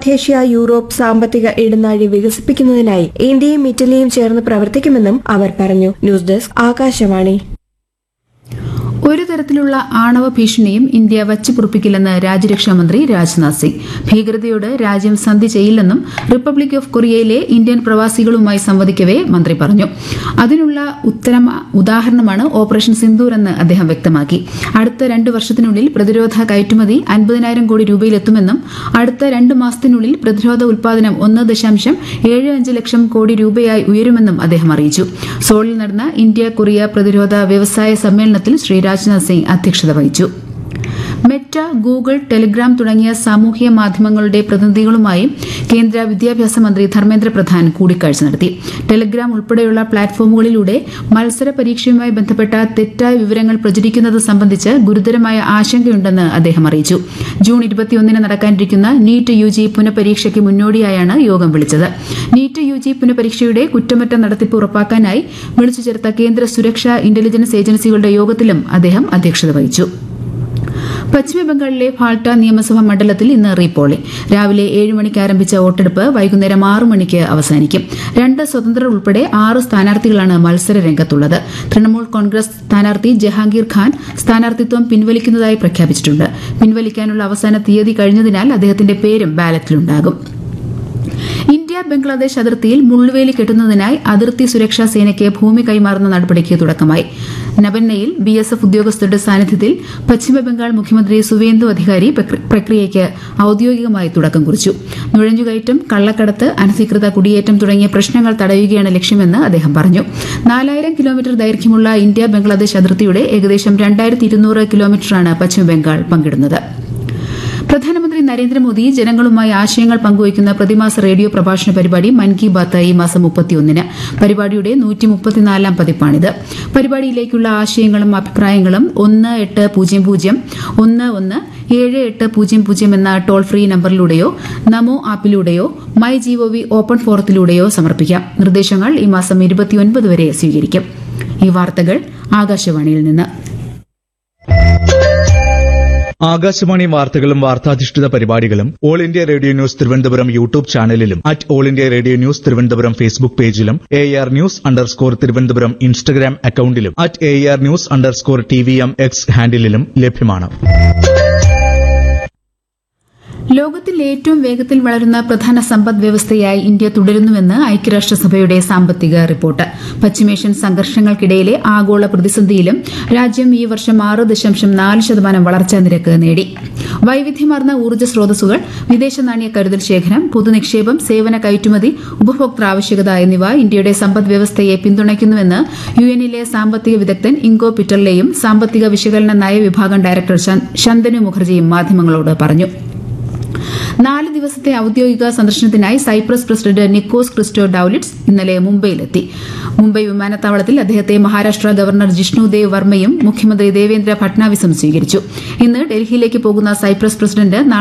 മധ്യേഷ്യ Europe സാമ്പത്തിക ഇടനാഴി വികസിപ്പിക്കുന്നതിനായി ഇന്ത്യയും ഇറ്റലിയും ചേർന്ന് പ്രവർത്തിക്കുമെന്നും അവർ പറഞ്ഞു ന്യൂസ് ഡെസ്ക് ആകാശവാണി ഒരു തരത്തിലുള്ള ആണവ ഭീഷണിയും ഇന്ത്യ വച്ചുപുറപ്പിക്കില്ലെന്ന് രാജ്യരക്ഷാമന്ത്രി രാജ്നാഥ് സിംഗ് ഭീകരതയോട് രാജ്യം സന്ധി ചെയ്യില്ലെന്നും റിപ്പബ്ലിക് ഓഫ് കൊറിയയിലെ ഇന്ത്യൻ പ്രവാസികളുമായി സംവദിക്കവേ മന്ത്രി പറഞ്ഞു അതിനുള്ള ഉത്തരം ഉദാഹരണമാണ് ഓപ്പറേഷൻ സിന്ദൂർ എന്ന് അദ്ദേഹം വ്യക്തമാക്കി അടുത്ത രണ്ട് വർഷത്തിനുള്ളിൽ പ്രതിരോധ കയറ്റുമതി അൻപതിനായിരം കോടി രൂപയിലെത്തുമെന്നും അടുത്ത രണ്ട് മാസത്തിനുള്ളിൽ പ്രതിരോധ ഉൽപാദനം ഒന്ന് ദശാംശം ഏഴ് അഞ്ച് ലക്ഷം കോടി രൂപയായി ഉയരുമെന്നും അദ്ദേഹം അറിയിച്ചു സോളിൽ നടന്ന ഇന്ത്യ കൊറിയ പ്രതിരോധ വ്യവസായ സമ്മേളനത്തിൽ ശ്രീ രാജ്നാഥ് സിംഗ് അധ്യക്ഷത വഹിച്ചു മെറ്റ ഗൂഗിൾ ടെലിഗ്രാം തുടങ്ങിയ സാമൂഹ്യ മാധ്യമങ്ങളുടെ പ്രതിനിധികളുമായും കേന്ദ്ര വിദ്യാഭ്യാസ മന്ത്രി ധർമ്മേന്ദ്ര പ്രധാൻ കൂടിക്കാഴ്ച നടത്തി ടെലിഗ്രാം ഉൾപ്പെടെയുള്ള പ്ലാറ്റ്ഫോമുകളിലൂടെ മത്സര പരീക്ഷയുമായി ബന്ധപ്പെട്ട തെറ്റായ വിവരങ്ങൾ പ്രചരിക്കുന്നത് സംബന്ധിച്ച് ഗുരുതരമായ ആശങ്കയുണ്ടെന്ന് അദ്ദേഹം അറിയിച്ചു ജൂൺ ഇരുപത്തിയൊന്നിന് നടക്കാനിരിക്കുന്ന നീറ്റ് യു ജി പുനഃപരീക്ഷയ്ക്ക് മുന്നോടിയായാണ് യോഗം വിളിച്ചത് നീറ്റ് യു ജി പുനഃപരീക്ഷയുടെ കുറ്റമറ്റ നടത്തിപ്പ് ഉറപ്പാക്കാനായി വിളിച്ചു ചേർത്ത കേന്ദ്ര സുരക്ഷാ ഇന്റലിജൻസ് ഏജൻസികളുടെ യോഗത്തിലും അദ്ദേഹം അധ്യക്ഷത വഹിച്ചു പശ്ചിമബംഗാളിലെ ഫാൾട്ട നിയമസഭാ മണ്ഡലത്തിൽ ഇന്ന് റീപോളിംഗ് രാവിലെ ഏഴ് മണിക്ക് ആരംഭിച്ച വോട്ടെടുപ്പ് വൈകുന്നേരം ആറ് മണിക്ക് അവസാനിക്കും രണ്ട് സ്വതന്ത്രർ ഉൾപ്പെടെ ആറ് സ്ഥാനാർത്ഥികളാണ് മത്സര രംഗത്തുള്ളത് തൃണമൂൽ കോൺഗ്രസ് സ്ഥാനാർത്ഥി ജഹാംഗീർ ഖാൻ സ്ഥാനാർത്ഥിത്വം പിൻവലിക്കുന്നതായി പ്രഖ്യാപിച്ചിട്ടുണ്ട് പിൻവലിക്കാനുള്ള അവസാന തീയതി കഴിഞ്ഞതിനാൽ അദ്ദേഹത്തിന്റെ പേരും ബാലറ്റിലുണ്ടാകും ഇന്ത്യ ബംഗ്ലാദേശ് അതിർത്തിയിൽ മുള്ളുവേലി കെട്ടുന്നതിനായി അതിർത്തി സുരക്ഷാ സേനയ്ക്ക് ഭൂമി കൈമാറുന്ന നടപടിക്ക് തുടക്കമായി നബന്നയിൽ ബി എസ് എഫ് ഉദ്യോഗസ്ഥരുടെ സാന്നിധ്യത്തിൽ പശ്ചിമബംഗാൾ മുഖ്യമന്ത്രി സുവേന്ദു അധികാരി പ്രക്രി- പ്രക്രിയയ്ക്ക് ഔദ്യോഗികമായി തുടക്കം കുറിച്ചു നുഴഞ്ഞുകയറ്റം കള്ളക്കടത്ത് അനധികൃത കുടിയേറ്റം തുടങ്ങിയ പ്രശ്നങ്ങൾ തടയുകയാണ് ലക്ഷ്യമെന്ന് അദ്ദേഹം പറഞ്ഞു നാലായിരം കിലോമീറ്റർ ദൈർഘ്യമുള്ള ഇന്ത്യ ബംഗ്ലാദേശ് അതിർത്തിയുടെ ഏകദേശം രണ്ടായിരത്തി ഇരുന്നൂറ് കിലോമീറ്ററാണ് പശ്ചിമബംഗാൾ പങ്കിടുന്നത് പ്രധാനമന്ത്രി നരേന്ദ്രമോദി ജനങ്ങളുമായി ആശയങ്ങൾ പങ്കുവയ്ക്കുന്ന പ്രതിമാസ റേഡിയോ പ്രഭാഷണ പരിപാടി മൻ കി ബാത്ത് ഈ മാസം മുപ്പത്തിയൊന്നിന് പരിപാടിയുടെ നൂറ്റി മുപ്പത്തിനാലാം പതിപ്പാണിത് പരിപാടിയിലേക്കുള്ള ആശയങ്ങളും അഭിപ്രായങ്ങളും ഒന്ന് എട്ട് പൂജ്യം പൂജ്യം ഒന്ന് ഒന്ന് ഏഴ് എട്ട് പൂജ്യം പൂജ്യം എന്ന ടോൾ ഫ്രീ നമ്പറിലൂടെയോ നമോ ആപ്പിലൂടെയോ മൈ ജിഒവി ഓപ്പൺ ഫോറത്തിലൂടെയോ സമർപ്പിക്കാം നിർദ്ദേശങ്ങൾ ഈ മാസം ഇരുപത്തിയൊൻപത് വരെ സ്വീകരിക്കും ഈ വാർത്തകൾ ആകാശവാണിയിൽ നിന്ന് ആകാശവാണി വാർത്തകളും വാർത്താധിഷ്ഠിത പരിപാടികളും All India Radio News Thiruvananthapuram YouTube ചാനലിലും at All India Radio News Thiruvananthapuram Facebook പേജിലും A R news underscore Thiruvananthapuram Instagram അക്കൌണ്ടിലും at A R news underscore T V M X ഹാൻഡിലും ലഭ്യമാണ് ലോകത്തിൽ ഏറ്റവും വേഗത്തിൽ വളരുന്ന പ്രധാന സമ്പദ് വ്യവസ്ഥയായി ഇന്ത്യ തുടരുന്നുവെന്ന് ഐക്യരാഷ്ട്രസഭയുടെ സാമ്പത്തിക റിപ്പോർട്ട് പശ്ചിമേഷ്യൻ സംഘർഷങ്ങൾക്കിടയിലെ ആഗോള പ്രതിസന്ധിയിലും രാജ്യം ഈ വർഷം ആറ് ദശാംശം നാല് ശതമാനം വളർച്ചാ നിരക്ക് നേടി വൈവിധ്യമാർന്ന ഊർജ്ജ സ്രോതസ്സുകൾ വിദേശ നാണ്യ കരുതൽ ശേഖരം പൊതുനിക്ഷേപം സേവന കയറ്റുമതി ഉപഭോക്തൃ ആവശ്യകത എന്നിവ ഇന്ത്യയുടെ സമ്പദ് വ്യവസ്ഥയെ പിന്തുണയ്ക്കുന്നുവെന്ന് യു എന്നിലെ സാമ്പത്തിക വിദഗ്ധൻ ഇങ്കോ പിറ്റർലെയും സാമ്പത്തിക വിശകലന നയവിഭാഗം ഡയറക്ടർ ശൻ- ശന്തനു മുഖർജിയും മാധ്യമങ്ങളോട് പറഞ്ഞു നാല് ദിവസത്തെ ഔദ്യോഗിക സന്ദർശനത്തിനായി Cyprus president Nikos Christodoulides ഇന്നലെ മുംബൈയിലെത്തി മുംബൈ വിമാനത്താവളത്തിൽ അദ്ദേഹത്തെ മഹാരാഷ്ട്ര ഗവർണർ ജിഷ്ണു ദേവ് വർമ്മയും മുഖ്യമന്ത്രി ദേവേന്ദ്ര ഫട്നാവിസും സ്വീകരിച്ചു ഇന്ന് ഡൽഹിയിലേക്ക് പോകുന്ന സൈപ്രസ് പ്രസിഡന്റ് നാളെ